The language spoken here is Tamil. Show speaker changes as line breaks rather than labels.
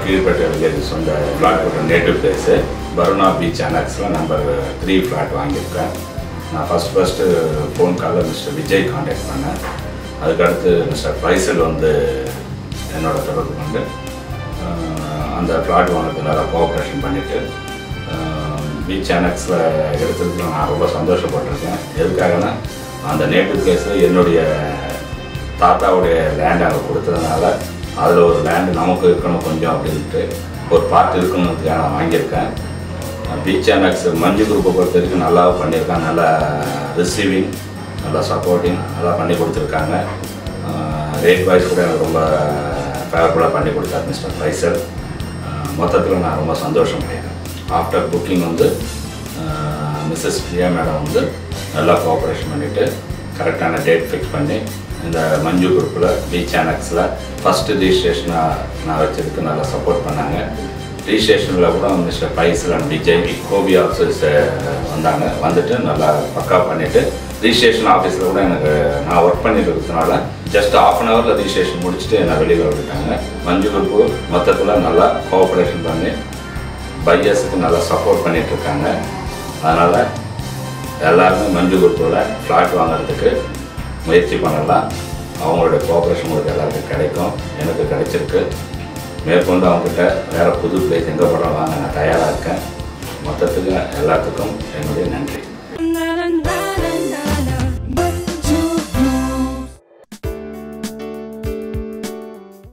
கீழ்பேட்டை வில்லேஜ் சொந்த ஃப்ளாட்டோட நேட்டிவ் பிளேஸு பருணா பீச் அனக்ஸில் நம்பர் த்ரீ ஃப்ளாட் வாங்கியிருக்கேன் நான் ஃபஸ்ட் ஃபஸ்ட்டு ஃபோன் காலில் மிஸ்டர் விஜய் காண்டாக்ட் பண்ணேன் அதுக்கடுத்து மிஸ்டர் ஃபைசல் வந்து என்னோட தொடர்பு கொண்டு ஆஹ், அந்த ஃப்ளாட் வாங்குறதுக்கு நல்லா கோஆப்ரேஷன் பண்ணிவிட்டு பீச் அனக்ஸில் எடுத்ததுக்கு நான் ரொம்ப சந்தோஷப்பட்டிருக்கேன் எதுக்காகனா அந்த நேட்டிவ் பிளேஸில் என்னுடைய தாத்தாவுடைய லேண்ட் அங்கே கொடுத்ததுனால அதில் ஒரு லேண்டு நமக்கு இருக்கணும் கொஞ்சம் அப்படின்ட்டு ஒரு பார்ட் இருக்கணுன்றதுக்காக நான் வாங்கியிருக்கேன் பீச் அனக்ஸ் மஞ்சு குரூப்பை பொறுத்த வரைக்கும் நல்லா பண்ணியிருக்காங்க நல்லா ரிசீவிங் நல்லா சப்போர்ட்டிங் நல்லா பண்ணி கொடுத்துருக்காங்க ரேட் வைஸ் கூட எனக்கு ரொம்ப ஃபேவரபுளாக பண்ணி கொடுத்தார் மிஸ்டர் ஃபைசல் மொத்தத்தில் நான் ரொம்ப சந்தோஷம் அடைகிறேன் ஆஃப்டர் புக்கிங் வந்து மிஸ்ஸஸ் பிரியா மேடம் வந்து நல்லா கோஆப்ரேஷன் பண்ணிவிட்டு கரெக்டான டேட் ஃபிக்ஸ் பண்ணி இந்த மஞ்சு குரூப்பில் பீச் அனக்ஸில் ஃபஸ்ட்டு ரிஜிஸ்ட்ரேஷனாக நான் வச்சதுக்கு நல்லா சப்போர்ட் பண்ணாங்க ரிஜிஸ்ட்ரேஷனில் கூட mister Faisal and Vijay Gopi officers வந்தாங்க வந்துட்டு நல்லா பக்கா பண்ணிவிட்டு ரிஜிஸ்ட்ரேஷன் ஆஃபீஸில் கூட எனக்கு நான் ஒர்க் பண்ணிட்டு இருக்கிறதுனால ஜஸ்ட் ஆஃப் அன் ஹவரில் ரிஜிஸ்ட்ரேஷன் முடிச்சுட்டு என்னை வெளியில் விட்டுட்டாங்க மஞ்சு குரூப்பு மொத்தத்தில் நல்லா கோஆப்ரேஷன் பண்ணி பையர்ஸுக்கு நல்லா சப்போர்ட் பண்ணிட்டு இருக்காங்க அதனால் எல்லாருமே மஞ்சு குரூப்பில் ஃப்ளாட் வாங்குறதுக்கு முயற்சி பண்ணலாம் அவங்களுடைய கோஆப்ரேஷன் உங்களுக்கு எல்லாருக்கும் கிடைக்கும் எனக்கு கிடைச்சிருக்கு மேற்கொண்டு அவங்ககிட்ட வேறு புது பிளேஸ் எங்கே படம் வாங்க நான் தயாராக இருக்கேன் மொத்தத்துக்கு எல்லாத்துக்கும் என்னுடைய நன்றி